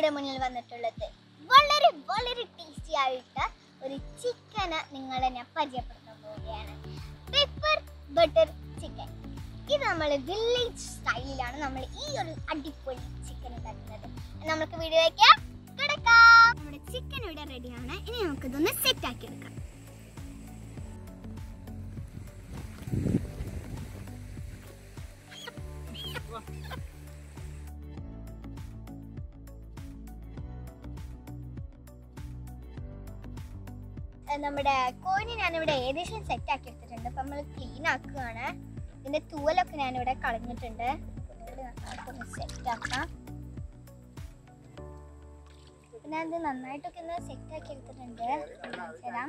നിങ്ങളുടെ മുന്നിൽ വന്നിട്ടുള്ളത് വളരെ വളരെ ടേസ്റ്റി ആയിട്ട് ഒരു ചിക്കന് നിങ്ങളെ ഞാൻ പരിചയപ്പെടുത്താൻ പോവുകയാണ് പെപ്പർ ബട്ടർ ചിക്കൻ ഇത് നമ്മൾ വില്ലേജ് സ്റ്റൈലിലാണ് നമ്മൾ ഈ ഒരു അടിപൊളി ചിക്കൻ ഉണ്ടാക്കുന്നത് നമുക്ക് വീഡിയോയിലേക്ക് കിടക്കാം നമ്മുടെ ചിക്കൻ ഇവിടെ റെഡിയാണ് ഇനി നമുക്കിതൊന്ന് സെറ്റ് ആക്കി എടുക്കാം ഏഹ് നമ്മുടെ കോഴിനെ ഞാനിവിടെ ഏകദേശം സെറ്റ് ആക്കി എടുത്തിട്ടുണ്ട് അപ്പം നമ്മൾ ക്ലീൻ ആക്കുകയാണ് ഇതിന്റെ തൂവലൊക്കെ ഞാനിവിടെ കളഞ്ഞിട്ടുണ്ട് സെറ്റ് ആക്കാം പിന്നെ അത് നന്നായിട്ടൊക്കെ ഒന്ന് സെറ്റ് ആക്കി എടുത്തിട്ടുണ്ട് കാണിച്ചു തരാം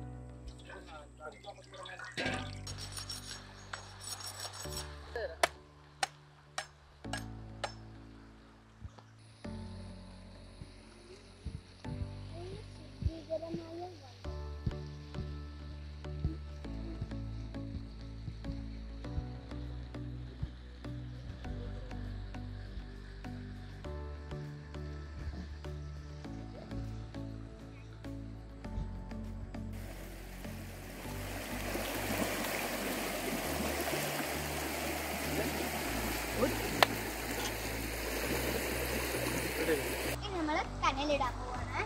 ഇനി നമ്മൾ കനലിടാൻ പോവാണ്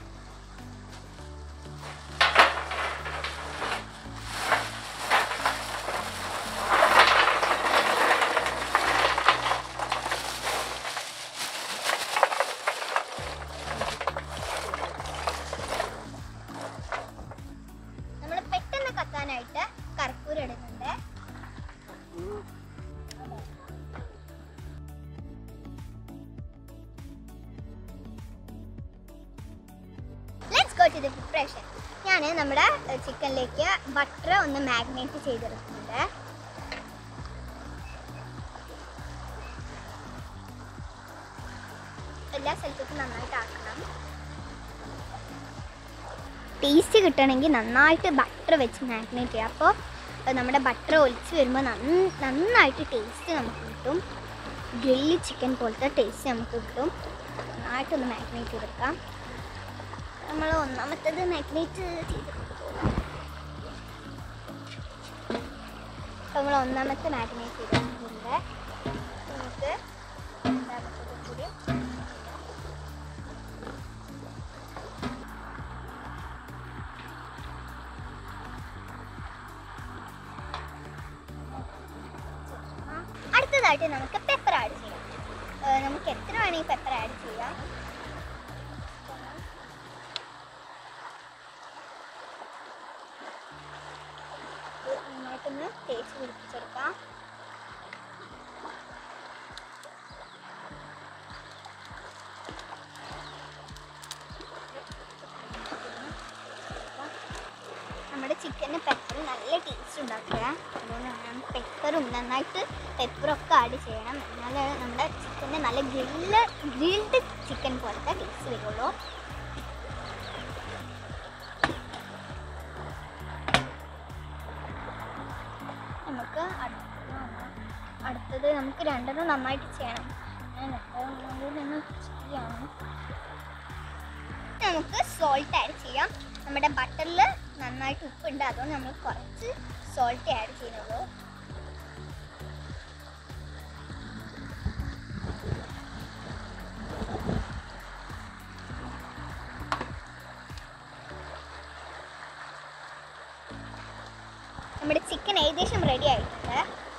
നമ്മൾ പെട്ടെന്ന് കത്താനായിട്ട് കർപ്പൂരം ഇടുന്നുണ്ട് let's go to the preparation ഞാൻ നമ്മുടെ ചിക്കനിലേക്ക് ബട്ടർ ഒന്ന് മാഗ്നേറ്റ് ചെയ്തെടുക്കുന്നുണ്ട് എല്ലാ സ്ഥലത്തേക്കും നന്നായിട്ട് ആക്കണം ടേസ്റ്റ് കിട്ടണമെങ്കിൽ നന്നായിട്ട് ബട്ടർ വെച്ച് മാഗ്നേറ്റ് ചെയ്യുക അപ്പോൾ നമ്മുടെ ബട്ടർ ഒലിച്ച് വരുമ്പോൾ നന്ന നന്നായിട്ട് ടേസ്റ്റ് നമുക്ക് കിട്ടും ഗ്രില്ലി ചിക്കൻ പോലത്തെ ടേസ്റ്റ് നമുക്ക് കിട്ടും നന്നായിട്ടൊന്ന് മാഗ്നേറ്റ് ചെയ്തെടുക്കാം നമ്മൾ ഒന്നാമത്തേത് മാഗ്നേറ്റ് ചെയ്ത് നമ്മൾ ഒന്നാമത്തെ മാഗ്നേറ്റ് ചെയ്തിട്ടുണ്ട് നമുക്ക് രണ്ടാമത്തേത് കൂടി അടുത്തതായിട്ട് നമുക്ക് പെപ്പർ ആഡ് ചെയ്യാം ഏഹ് നമുക്ക് എത്ര വേണമെങ്കിൽ പെപ്പർ ആഡ് ചെയ്യാം ഇത് നന്നായിട്ടൊന്ന് തേച്ച് പിടിപ്പിച്ചെടുക്കാം നമ്മുടെ ചിക്കന് പെപ്പർ നല്ല ടേസ്റ്റ് ഉണ്ടാക്കുക അതുകൊണ്ടാണ് പെപ്പറും നന്നായിട്ട് പെപ്പറൊക്കെ ആഡ് ചെയ്യണം എന്നാലേ നമ്മുടെ ചിക്കന് നല്ല ഗ്രില്ല് ഗ്രിൽഡ് ചിക്കൻ പോലത്തെ ടേസ്റ്റ് വരുള്ളൂ നമുക്ക് അടുത്ത അടുത്തത് നമുക്ക് രണ്ടെണ്ണം നന്നായിട്ട് ചെയ്യണം ഞാൻ രണ്ടെണ്ണം കൂടി ഒന്ന് ചെയ്യാണ് നമുക്ക് സോൾട്ട് ആഡ് ചെയ്യാം നമ്മുടെ ബട്ടറിൽ നന്നായിട്ട് ഉപ്പുണ്ട് അതുകൊണ്ട് നമ്മൾ കുറച്ച് സോൾട്ട് ആഡ് ചെയ്യുന്നുള്ളൂ നമ്മുടെ ചിക്കൻ ഏകദേശം റെഡി ആയിട്ടുണ്ട്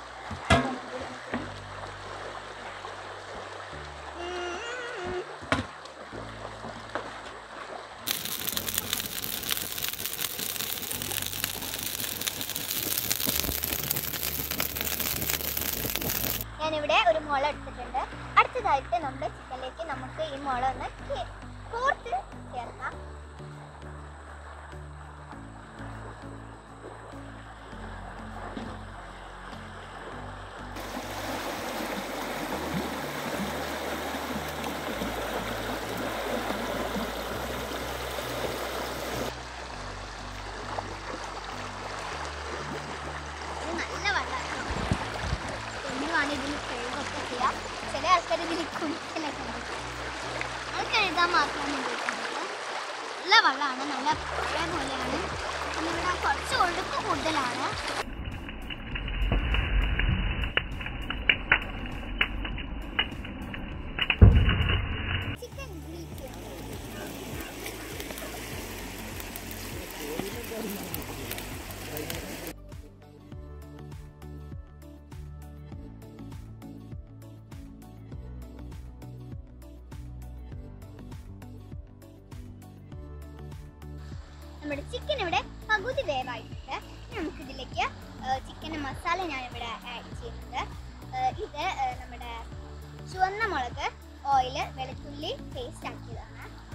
ഉം. ഞാനിവിടെ ഒരു മുള എടുത്തിട്ടുണ്ട് അടുത്തതായിട്ട് നമ്മുടെ ചിക്കനിലേക്ക് നമുക്ക് ഈ മുള ഒന്ന് കേ- കോർത്ത് ചേർക്കാം ഇത് നല്ല വെള്ളമാണ് എന്തുവാണ് ഇതിൽ കഴിവൊക്കെ ചെയ്യാം ചില ആൾക്കാർ ഇതിൽ കുടിക്കലൊക്കെ ഉണ്ട് നമുക്ക് എഴുതാൻ നല്ല വെള്ളമാണ് നല്ല പുഴ പോലെയാണ് പിന്നെ ഇവിടെ കുറച്ച് ഒഴുക്ക് കൂടുതലാണ് ചിക്കൻ ഗ്രീക്ക് നമ്മുടെ ചിക്കൻ ഇവിടെ പകുതി വേവായിട്ടുണ്ട് ഇനി നമുക്ക് ഇതിലേക്ക് ചിക്കൻ മസാല ഞാൻ ഇവിടെ ആഡ് ചെയ്യുന്നുണ്ട് ഏഹ് ഇത് ഏഹ് നമ്മുടെ ചുവന്ന മുളക് ഓയിൽ വെളുത്തുള്ളി പേസ്റ്റ് ആക്കിയതാണ്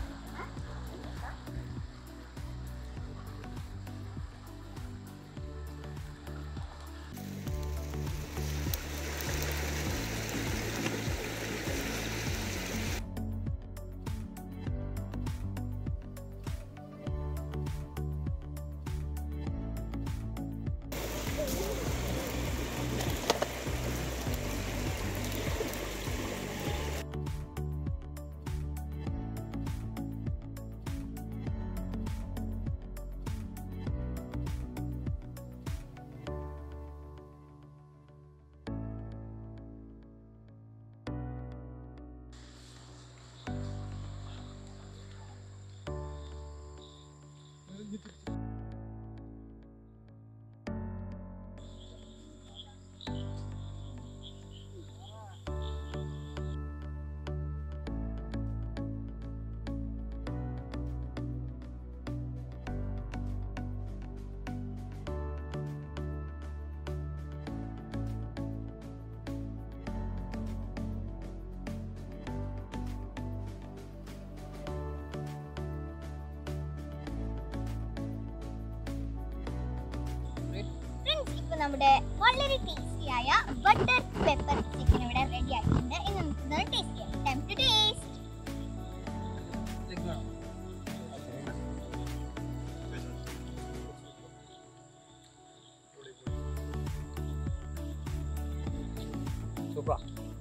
ഫ്രണ്ട്സ് ഇപ്പൊ നമ്മുടെ വളരെ ടേസ്റ്റിയായ ബട്ടർ പെപ്പർ ചിക്കൻ ഇവിടെ റെഡി ആയിട്ടുണ്ട് ഇനി നമുക്ക് ടേസ്റ്റ് ചെയ്യാം ടൈം ടു ടേസ്റ്റ് സൂപ്പറാ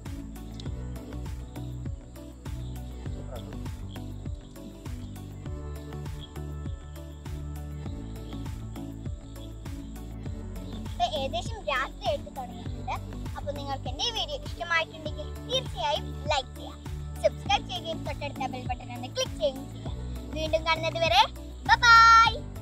ഇപ്പൊ ഏകദേശം രാത്രി ആയിട്ട് തുടങ്ങിയിട്ടുണ്ട് അപ്പൊ നിങ്ങൾക്ക് എന്റെ ഈ വീഡിയോ ഇഷ്ടമായിട്ടുണ്ടെങ്കിൽ തീർച്ചയായും ലൈക്ക് ചെയ്യാം സബ്സ്ക്രൈബ് ചെയ്യുകയും തൊട്ടടുത്ത ബെൽ ബട്ടൺ ഒന്ന് ക്ലിക്ക് ചെയ്യുകയും ചെയ്യാം വീണ്ടും കാണുന്നത് വരെ ബൈ